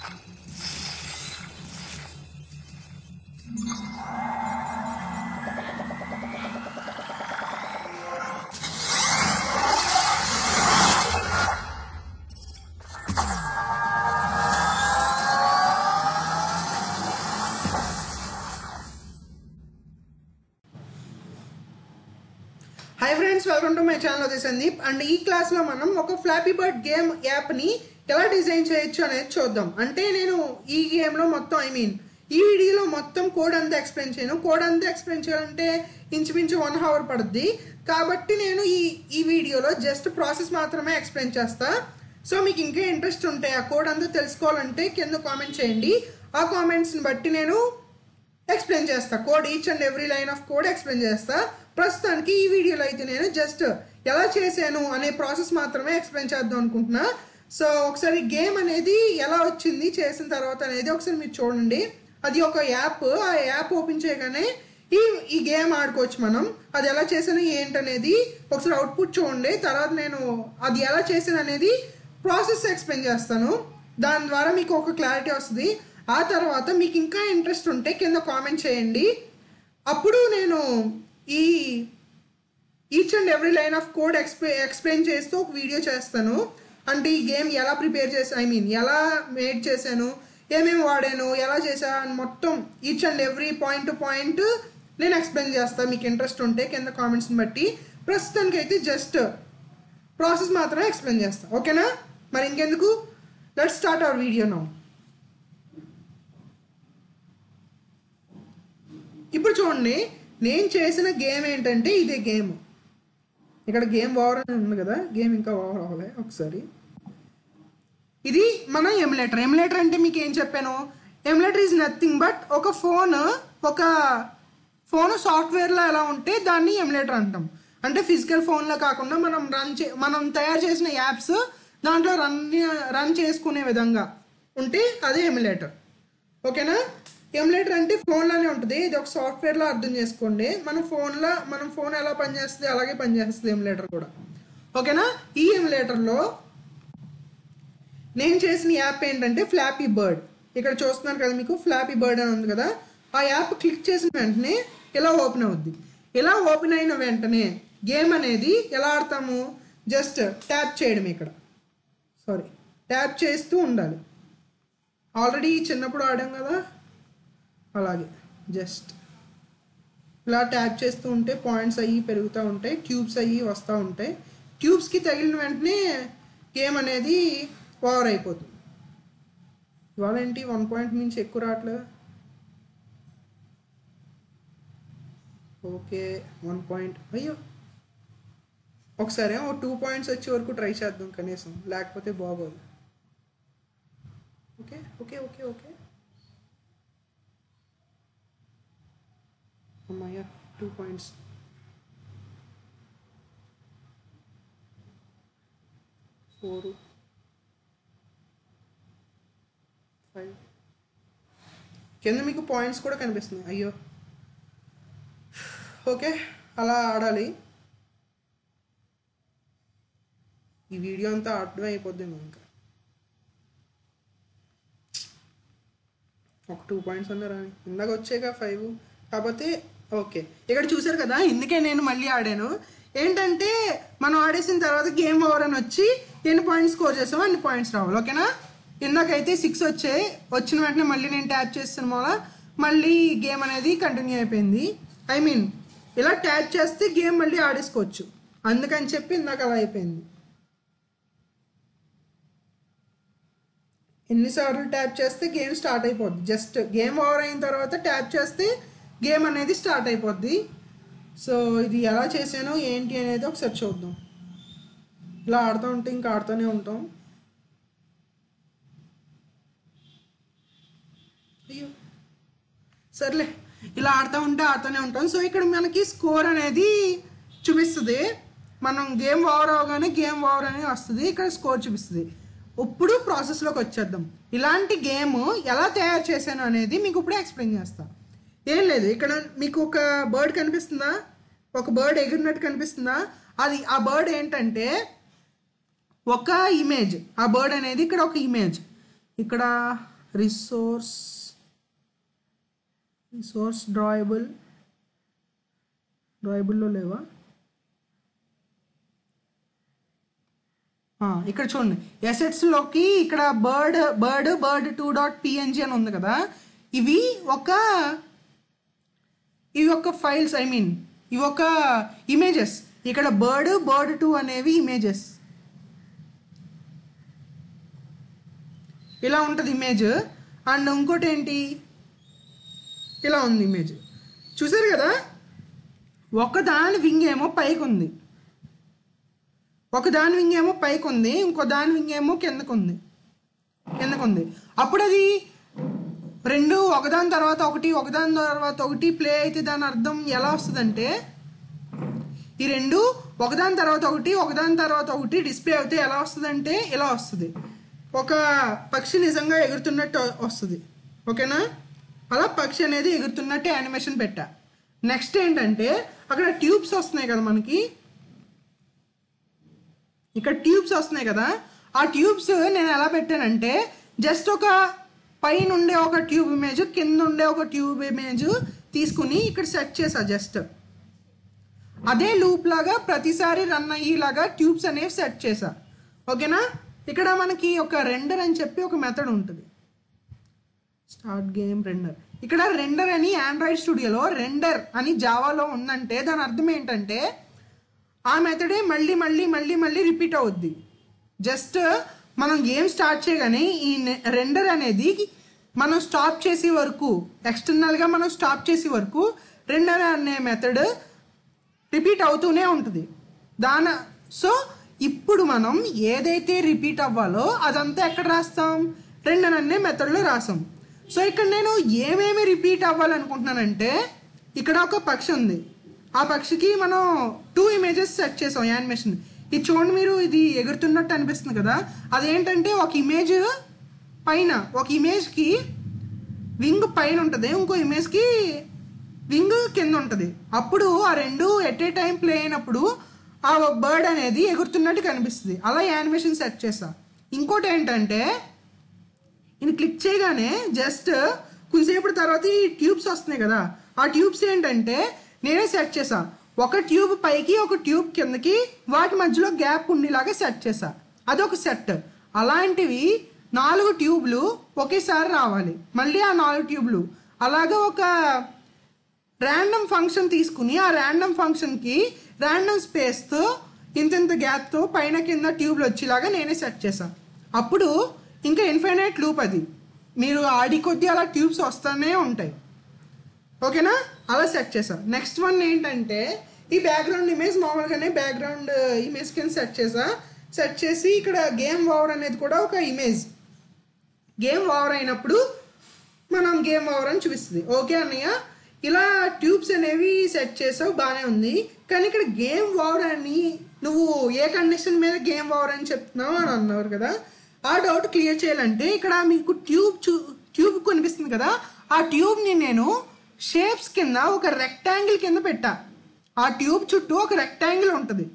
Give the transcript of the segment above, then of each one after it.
hi friends welcome to my channel అది Sandeep and ఈ క్లాస్లో మనం ఒక ఫ్లాపీ బర్డ్ గేమ్ యాప్ని ఎలా డిజైన్ చేయొచ్చు అనేది చూద్దాం అంటే నేను ఈ గేమ్లో మొత్తం ఐ మీన్ ఈ వీడియోలో మొత్తం కోడ్ అంతా ఎక్స్ప్లెయిన్ చేయను కోడ్ అంతా ఎక్స్ప్లెయిన్ చేయాలంటే ఇంచుమించు వన్ అవర్ పడుద్ది కాబట్టి నేను ఈ ఈ వీడియోలో జస్ట్ ప్రాసెస్ మాత్రమే ఎక్స్ప్లెయిన్ చేస్తా సో మీకు ఇంకా ఇంట్రెస్ట్ ఉంటే ఆ కోడ్ అంతా తెలుసుకోవాలంటే కింద కామెంట్ చేయండి ఆ కామెంట్స్ని బట్టి నేను ఎక్స్ప్లెయిన్ చేస్తా code each and every line of code explain చేస్తా ప్రస్తుతానికి ఈ వీడియోలో అయితే నేను జస్ట్ ఎలా చేశాను అనే ప్రాసెస్ మాత్రమే ఎక్స్ప్లెయిన్ చేద్దాం అనుకుంటున్నా సో ఒకసారి గేమ్ అనేది ఎలా వచ్చింది చేసిన తర్వాత అనేది ఒకసారి మీరు చూడండి అది ఒక యాప్ ఆ యాప్ ఓపెన్ చేయగానే ఈ ఈ గేమ్ ఆడుకోవచ్చు మనం అది ఎలా చేశాను ఏంటనేది ఒకసారి అవుట్పుట్ చూడండి తర్వాత నేను అది ఎలా చేశాను అనేది ప్రాసెస్ ఎక్స్ప్లెయిన్ చేస్తాను దాని ద్వారా మీకు ఒక క్లారిటీ వస్తుంది ఆ తర్వాత మీకు ఇంకా ఇంట్రెస్ట్ ఉంటే కింద కామెంట్ చేయండి అప్పుడు నేను ఈ each and every line of code explain explain చేస్తూ ఒక వీడియో చేస్తాను అంటే ఈ గేమ్ ఎలా ప్రిపేర్ చేసి ఐ మీన్ ఎలా మేడ్ చేశాను ఏమేమి వాడాను ఎలా చేశా అని మొత్తం each and every point to point నేను ఎక్స్ప్లెయిన్ చేస్తాను మీకు ఇంట్రెస్ట్ ఉంటే కింద కామెంట్స్ని బట్టి ప్రస్తుతానికి అయితే జస్ట్ ప్రాసెస్ మాత్రమే ఎక్స్ప్లెయిన్ చేస్తా ఓకేనా మరి ఇంకెందుకు let start our video now ఇప్పుడు చూడండి నేను చేసిన గేమ్ ఏంటంటే ఇదే గేమ్ ఇక్కడ గేమ్ ఓవర్ అని ఉంది కదా గేమ్ ఇంకా ఓవర్ అవ్వలే ఒకసారి ఇది మన ఎమ్యులేటర్ ఎమ్యులేటర్ అంటే మీకు ఏం చెప్పాను ఎమ్యులేటర్ ఈజ్ నథింగ్ బట్ ఒక ఫోన్ ఒక ఫోన్ సాఫ్ట్వేర్లో ఎలా ఉంటే దాన్ని ఎమ్యులేటర్ అంటాం అంటే ఫిజికల్ ఫోన్లో కాకుండా మనం రన్ చే మనం తయారు చేసిన యాప్స్ దాంట్లో రన్ రన్ చేసుకునే విధంగా ఉంటే అదే ఎమ్యులేటర్ ఓకేనా ఎమ్యులేటర్ అంటే ఫోన్లోనే ఉంటుంది ఇది ఒక సాఫ్ట్వేర్లో అర్థం చేసుకోండి మన ఫోన్లో మనం ఫోన్ ఎలా పనిచేస్తుంది అలాగే పనిచేస్తుంది ఎమ్యులేటర్ కూడా ఓకేనా ఈ ఎమ్యులేటర్లో నేను చేసిన యాప్ ఏంటంటే ఫ్లాపీ బర్డ్ ఇక్కడ చూస్తున్నారు కదా మీకు ఫ్లాపీ బర్డ్ అని ఉంది కదా ఆ యాప్ క్లిక్ చేసిన వెంటనే ఇలా ఓపెన్ అవుద్ది ఇలా ఓపెన్ అయిన వెంటనే గేమ్ అనేది ఎలా ఆడతాము జస్ట్ ట్యాప్ చేయడం ఇక్కడ సారీ ట్యాప్ చేస్తూ ఉండాలి ఆల్రెడీ చిన్నప్పుడు ఆడాం కదా అలాగే జస్ట్ ఇలా ట్యాప్ చేస్తూ ఉంటే పాయింట్స్ అయ్యి పెరుగుతూ ఉంటాయి ట్యూబ్స్ అయ్యి వస్తూ ఉంటాయి ట్యూబ్స్కి తగిలిన వెంటనే గేమ్ అనేది ఓవర్ అయిపోతుంది ఇవాళ ఏంటి వన్ పాయింట్ మించి ఎక్కువ రావట్లేదు ఓకే వన్ పాయింట్ అయ్యో ఒకసారి ఓ టూ పాయింట్స్ వచ్చే వరకు ట్రై చేద్దాం కనీసం లేకపోతే బాగోదు ఓకే ఓకే ఓకే ఓకే అమ్మాయ టూ పాయింట్స్ ఫోర్ ఫైవ్ కింద మీకు పాయింట్స్ కూడా కనిపిస్తున్నాయి అయ్యో ఓకే అలా ఆడాలి ఈ వీడియో అంతా ఆడడం అయిపోద్దేమో ఇంకా ఒక టూ పాయింట్స్ అన్నారా ఇందాక వచ్చాక ఫైవ్ కాకపోతే ఓకే ఇక్కడ చూసారు కదా ఇందుకే నేను మళ్ళీ ఆడాను ఏంటంటే మనం ఆడేసిన తర్వాత గేమ్ ఓవర్ అని వచ్చి ఎన్ని పాయింట్స్ స్కోర్ చేసామో అన్ని పాయింట్స్ రావాలి ఓకేనా ఇందాకైతే సిక్స్ వచ్చాయి వచ్చిన వెంటనే మళ్ళీ నేను ట్యాప్ చేస్తాను వల్ల మళ్ళీ గేమ్ అనేది కంటిన్యూ అయిపోయింది ఐ మీన్ ఇలా ట్యాప్ చేస్తే గేమ్ మళ్ళీ ఆడేసుకోవచ్చు అందుకని చెప్పి ఇందాక అలా అయిపోయింది ఎన్నిసార్లు ట్యాప్ చేస్తే గేమ్ స్టార్ట్ అయిపోద్ది జస్ట్ గేమ్ ఓవర్ అయిన తర్వాత ట్యాప్ చేస్తే గేమ్ అనేది స్టార్ట్ అయిపోద్ది సో ఇది ఎలా చేశానో ఏంటి అనేది ఒకసారి చూద్దాం ఇలా ఆడుతూ ఉంటే ఇంకా ఆడుతూనే ఉంటాం అయ్యో సర్లే ఇలా ఆడుతూ ఉంటే ఆడుతూనే ఉంటాం సో ఇక్కడ మనకి స్కోర్ అనేది చూపిస్తుంది మనం గేమ్ ఓవర్ అవగానే గేమ్ ఓవర్ అనేది వస్తుంది ఇక్కడ స్కోర్ చూపిస్తుంది ఇప్పుడు ప్రాసెస్లోకి వచ్చేద్దాం ఇలాంటి గేమ్ ఎలా తయారు చేశాను అనేది మీకు ఇప్పుడే ఎక్స్ప్లెయిన్ చేస్తా ఏం లేదు ఇక్కడ మీకు ఒక బర్డ్ కనిపిస్తుందా ఒక బర్డ్ ఎగిరినట్టు కనిపిస్తుందా అది ఆ బర్డ్ ఏంటంటే ఒక ఇమేజ్ ఆ బర్డ్ అనేది ఇక్కడ ఒక ఇమేజ్ ఇక్కడ రిసోర్స్ రిసోర్స్ డ్రాయబుల్ డ్రాయబుల్లో లేవా ఆ, ఇక్కడ చూడండి ఎసెట్స్లోకి ఇక్కడ bird bird bird two dot PNG అని ఉంది కదా ఇవి ఒక ఇవి ఒక ఫైల్స్ ఐ మీన్ ఇవి ఒక ఇమేజెస్ ఇక్కడ బర్డ్ బర్డ్ టూ అనేవి ఇమేజెస్ ఇలా ఉంటుంది ఇమేజ్ అండ్ ఇంకోటి ఏంటి ఇలా ఉంది ఇమేజ్ చూసారు కదా ఒకదాని వింగ్ ఏమో పైకి ఉంది ఒక దాని వింగ్ ఏమో పైకి ఉంది ఇంకో దాని వింగ్ ఏమో కిందకు ఉంది కిందకు ఉంది అప్పుడు అది రెండు ఒకదాని తర్వాత ఒకటి ఒకదాని తర్వాత ఒకటి ప్లే అయితే దాని అర్థం ఎలా వస్తుందంటే ఈ రెండు ఒకదాని తర్వాత ఒకటి ఒకదాని తర్వాత ఒకటి డిస్ప్లే అవుతే ఎలా వస్తుందంటే ఇలా వస్తుంది ఒక పక్షి నిజంగా ఎగురుతున్నట్టు వస్తుంది ఓకేనా అలా పక్షి అనేది ఎగురుతున్నట్టు యానిమేషన్ పెట్టా నెక్స్ట్ ఏంటంటే అక్కడ ట్యూబ్స్ వస్తున్నాయి కదా మనకి ఇక్కడ ట్యూబ్స్ వస్తున్నాయి కదా ఆ ట్యూబ్స్ నేను ఎలా పెట్టానంటే జస్ట్ ఒక పైన ఉండే ఒక ట్యూబ్ ఇమేజ్ కింద ఉండే ఒక ట్యూబ్ ఇమేజ్ తీసుకుని ఇక్కడ సెట్ చేసా జస్ట్ అదే లూప్ లాగా ప్రతిసారి రన్ అయ్యేలాగా ట్యూబ్స్ అనేవి సెట్ చేసా ఓకేనా ఇక్కడ మనకి ఒక రెండర్ అని చెప్పి ఒక మెథడ్ ఉంటుంది స్టార్ట్ గేమ్ రెండర్ ఇక్కడ రెండర్ అని ఆండ్రాయిడ్ స్టూడియోలో రెండర్ అని జావాలో ఉందంటే దాని అర్థం ఏంటంటే ఆ మెథడే మళ్ళీ మళ్ళీ మళ్ళీ మళ్ళీ రిపీట్ అవుద్ది జస్ట్ మనం గేమ్ స్టార్ట్ చేయగానే ఈ రెండర్ అనేది మనం స్టాప్ చేసే వరకు ఎక్స్టర్నల్గా మనం స్టాప్ చేసే వరకు రెండర్ అనే మెథడ్ రిపీట్ అవుతూనే ఉంటుంది దాని సో ఇప్పుడు మనం ఏదైతే రిపీట్ అవ్వాలో అదంతా ఎక్కడ రాస్తాం రెండర్ అనే మెథడ్లో రాసాం సో ఇక్కడ నేను ఏమేమి రిపీట్ అవ్వాలనుకుంటున్నానంటే ఇక్కడ ఒక పక్షి ఉంది ఆ పక్షికి మనం టూ ఇమేజెస్ సెట్ చేసాం యానిమేషన్ ఇది చూడండి మీరు ఇది ఎగురుతున్నట్టు అనిపిస్తుంది కదా అదేంటంటే ఒక ఇమేజ్ పైన ఒక ఇమేజ్కి వింగ్ పైన ఉంటుంది ఇంకో ఇమేజ్కి వింగ్ కింద ఉంటుంది అప్పుడు ఆ రెండు ఎట్ ఏ టైం ప్లే అయినప్పుడు ఆ బర్డ్ అనేది ఎగురుతున్నట్టు కనిపిస్తుంది అలా యానిమేషన్ సెట్ చేసా ఇంకోటి ఏంటంటే ఇది క్లిక్ చేయగానే జస్ట్ కొద్దిసేపు తర్వాత ఈ ట్యూబ్స్ వస్తున్నాయి కదా ఆ ట్యూబ్స్ ఏంటంటే నేనే సెట్ చేసా ఒక ట్యూబ్ పైకి ఒక ట్యూబ్ కిందకి వాటి మధ్యలో గ్యాప్ ఉండేలాగా సెట్ చేసా అదొక సెట్ అలాంటివి నాలుగు ట్యూబ్లు ఒకేసారి రావాలి మళ్ళీ ఆ నాలుగు ట్యూబ్లు అలాగే ఒక ర్యాండమ్ ఫంక్షన్ తీసుకుని ఆ ర్యాండమ్ ఫంక్షన్కి ర్యాండమ్ స్పేస్తో ఇంత ఇంత గ్యాప్తో పైన కింద ట్యూబ్లు వచ్చేలాగా నేనే సెట్ చేశాను అప్పుడు ఇంకా ఇన్ఫైనైట్ లూప్ అది మీరు ఆడి కొద్దీ అలా ట్యూబ్స్ వస్తూనే ఉంటాయి ఓకేనా అలా సెట్ చేసా నెక్స్ట్ వన్ ఏంటంటే ఈ బ్యాక్గ్రౌండ్ ఇమేజ్ మామూలుగానే బ్యాక్గ్రౌండ్ ఇమేజ్ కింద సెట్ చేసా సెట్ చేసి ఇక్కడ గేమ్ ఓవర్ అనేది కూడా ఒక ఇమేజ్ గేమ్ ఓవర్ అయినప్పుడు మనం గేమ్ ఓవర్ అని చూపిస్తుంది ఓకే అన్నయ్య ఇలా ట్యూబ్స్ అనేవి సెట్ చేసావు బాగానే ఉంది కానీ ఇక్కడ గేమ్ ఓవర్ అని నువ్వు ఏ కండిషన్ మీద గేమ్ ఓవర్ అని చెప్తున్నావు అని అన్నారు కదా ఆ డౌట్ క్లియర్ చేయాలంటే ఇక్కడ మీకు ట్యూబ్ చూ ట్యూబ్ కనిపిస్తుంది కదా ఆ ట్యూబ్ని నేను షేప్స్ కింద ఒక రెక్టాంగిల్ కింద పెట్టా ఆ ట్యూబ్ చుట్టూ ఒక రెక్టాంగిల్ ఉంటుంది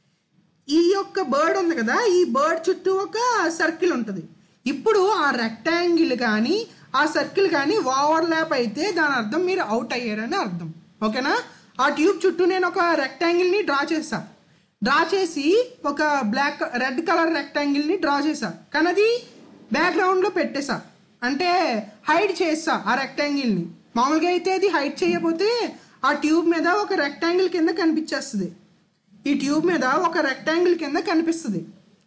ఈ యొక్క బర్డ్ ఉంది కదా ఈ బర్డ్ చుట్టూ ఒక సర్కిల్ ఉంటుంది ఇప్పుడు ఆ రెక్టాంగిల్ కానీ ఆ సర్కిల్ కానీ ఓవర్ ల్యాప్ అయితే దాని అర్థం మీరు అవుట్ అయ్యారని అర్థం ఓకేనా ఆ ట్యూబ్ చుట్టూ నేను ఒక రెక్టాంగిల్ని డ్రా చేసా డ్రా చేసి ఒక బ్లాక్ రెడ్ కలర్ రెక్టాంగిల్ని డ్రా చేసా కానీ అది బ్యాక్గ్రౌండ్లో పెట్టేసా అంటే హైడ్ చేసా ఆ రెక్టాంగిల్ని మామూలుగా అయితే అది హైడ్ చేయకపోతే ఆ ట్యూబ్ మీద ఒక రెక్టాంగిల్ కింద కనిపించేస్తుంది ఈ ట్యూబ్ మీద ఒక రెక్టాంగిల్ కింద కనిపిస్తుంది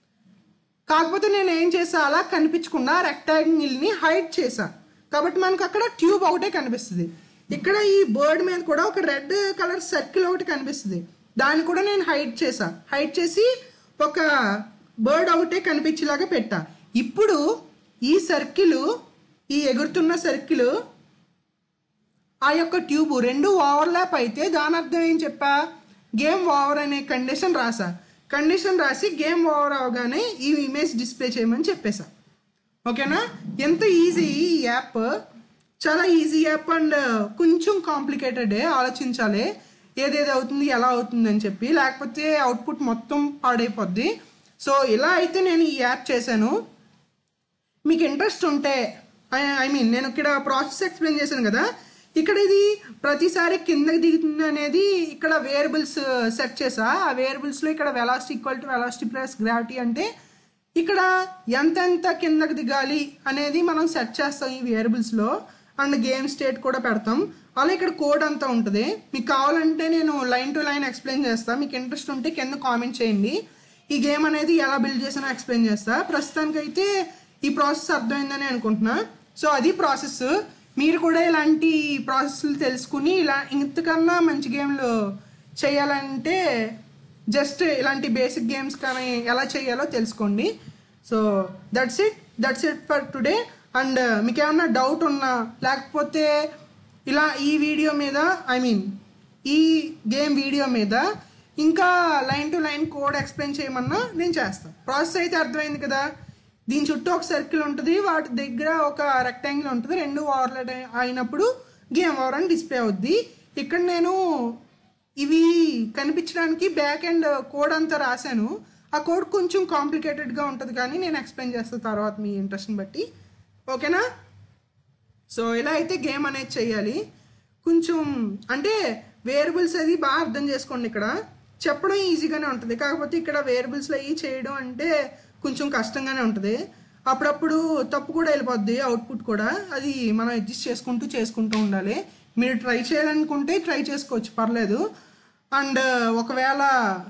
కాకపోతే నేను ఏం చేసా అలా కనిపించకుండా రెక్టాంగిల్ని హైడ్ చేసా కాబట్టి మనకు అక్కడ ట్యూబ్ ఒకటే కనిపిస్తుంది ఇక్కడ ఈ బర్డ్ మీద కూడా ఒక రెడ్ కలర్ సర్కిల్ ఒకటి కనిపిస్తుంది దాన్ని కూడా నేను హైడ్ చేసా హైడ్ చేసి ఒక బర్డ్ ఒకటే కనిపించేలాగా పెట్టా ఇప్పుడు ఈ సర్కిల్ ఈ ఎగురుతున్న సర్కిల్ ఆ యొక్క ట్యూబ్ రెండు ఓవర్లాప్ అయితే దాని అర్థం ఏం చెప్పా గేమ్ ఓవర్ అనే కండిషన్ రాసా కండిషన్ రాసి గేమ్ ఓవర్ అవగానే ఈ ఇమేజ్ డిస్ప్లే చేయమని చెప్పేసా ఓకేనా ఎంత ఈజీ ఈ యాప్ చాలా ఈజీ యాప్ అండ్ కొంచెం కాంప్లికేటెడ్ ఆలోచించాలి ఏదేది అవుతుంది ఎలా అవుతుంది అని చెప్పి లేకపోతే అవుట్పుట్ మొత్తం పాడైపోద్ది సో ఇలా అయితే నేను ఈ యాప్ చేశాను మీకు ఇంట్రెస్ట్ ఉంటే ఐ మీన్ నేను ఇక్కడ ప్రాసెస్ ఎక్స్ప్లెయిన్ చేశాను కదా ఇక్కడ ఇది ప్రతిసారి కిందకి దిగుతుంది అనేది ఇక్కడ వేరియబుల్స్ సెట్ చేసా ఆ వేరియబుల్స్లో ఇక్కడ velocity equal to velocity plus gravity అంటే ఇక్కడ ఎంతెంత కిందకి దిగాలి అనేది మనం సెట్ చేస్తాం ఈ వేరియబుల్స్లో అండ్ గేమ్ స్టేట్ కూడా పెడతాం అలా ఇక్కడ కోడ్ అంతా ఉంటుంది మీకు కావాలంటే నేను లైన్ టు లైన్ ఎక్స్ప్లెయిన్ చేస్తాను మీకు ఇంట్రెస్ట్ ఉంటే కింద కామెంట్ చేయండి ఈ గేమ్ అనేది ఎలా బిల్డ్ చేసానో ఎక్స్ప్లెయిన్ చేస్తా ప్రస్తుతానికైతే ఈ ప్రాసెస్ అర్థమైందని అనుకుంటున్నా సో అది ప్రాసెస్ మీరు కూడా ఇలాంటి ప్రాసెస్లు తెలుసుకుని ఇలా ఇంతకన్నా మంచి గేమ్లు చేయాలంటే జస్ట్ ఇలాంటి బేసిక్ గేమ్స్ కానీ ఎలా చేయాలో తెలుసుకోండి so that's it that's it for today and మీకు ఏమన్నా డౌట్ ఉన్నా లేకపోతే ఇలా ఈ వీడియో మీద ఐ మీన్ ఈ గేమ్ వీడియో మీద ఇంకా line to line code explain చేయమన్నా నేను చేస్తాను ప్రాసెస్ అయితే అర్థమైంది కదా దీని చుట్టూ ఒక సర్కిల్ ఉంటుంది వాటి దగ్గర ఒక రెక్టాంగిల్ ఉంటుంది రెండు ఓవర్లెట్ అయినప్పుడు గేమ్ ఓవర్ అని డిస్ప్లే అవుద్ది ఇక్కడ నేను ఇవి కనిపించడానికి బ్యాక్ అండ్ కోడ్ అంతా రాశాను ఆ కోడ్ కొంచెం కాంప్లికేటెడ్గా ఉంటుంది కానీ నేను ఎక్స్ప్లెయిన్ చేస్తాను తర్వాత మీ ఇంట్రెస్ట్ని బట్టి ఓకేనా సో ఇలా అయితే గేమ్ అనేది చేయాలి కొంచెం అంటే వేరియబుల్స్ అది బాగా అర్థం చేసుకోండి ఇక్కడ చెప్పడం ఈజీగానే ఉంటుంది కాకపోతే ఇక్కడ వేరియబుల్స్లో అవి చేయడం అంటే కొంచెం కష్టంగానే ఉంటుంది అప్పుడప్పుడు తప్పు కూడా వెళ్ళిపోద్ది అవుట్పుట్ కూడా అది మనం అడ్జస్ట్ చేసుకుంటూ చేసుకుంటూ ఉండాలి మీరు ట్రై చేయాలనుకుంటే ట్రై చేసుకోవచ్చు పర్లేదు అండ్ ఒకవేళ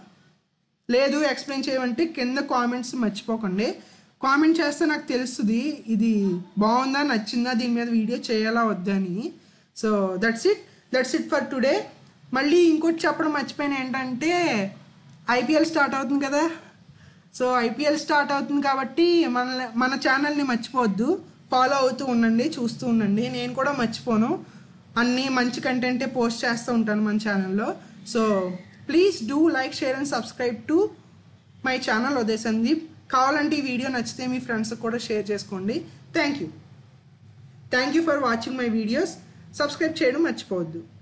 లేదు ఎక్స్ప్లెయిన్ చేయమంటే కింద కామెంట్స్ మర్చిపోకండి కామెంట్ చేస్తే నాకు తెలుస్తుంది ఇది బాగుందా నచ్చిందా దీని మీద వీడియో చేయాలా వద్దా అని so that's it that's it for today మళ్ళీ ఇంకోటి చెప్పడం మర్చిపోయిన ఏంటంటే ఐపీఎల్ స్టార్ట్ అవుతుంది కదా సో ఐపీఎల్ స్టార్ట్ అవుతుంది కాబట్టి మన మన ఛానల్ని మర్చిపోవద్దు ఫాలో అవుతూ ఉండండి చూస్తూ ఉండండి నేను కూడా మర్చిపోను అన్నీ మంచి కంటెంటే పోస్ట్ చేస్తూ ఉంటాను మన ఛానల్లో so please do like share and subscribe to my channel Uday Sandeep కావాలంటే ఈ వీడియో నచ్చితే మీ ఫ్రెండ్స్కి కూడా షేర్ చేసుకోండి thank you thank you for watching my videos subscribe చేయడం మర్చిపోవద్దు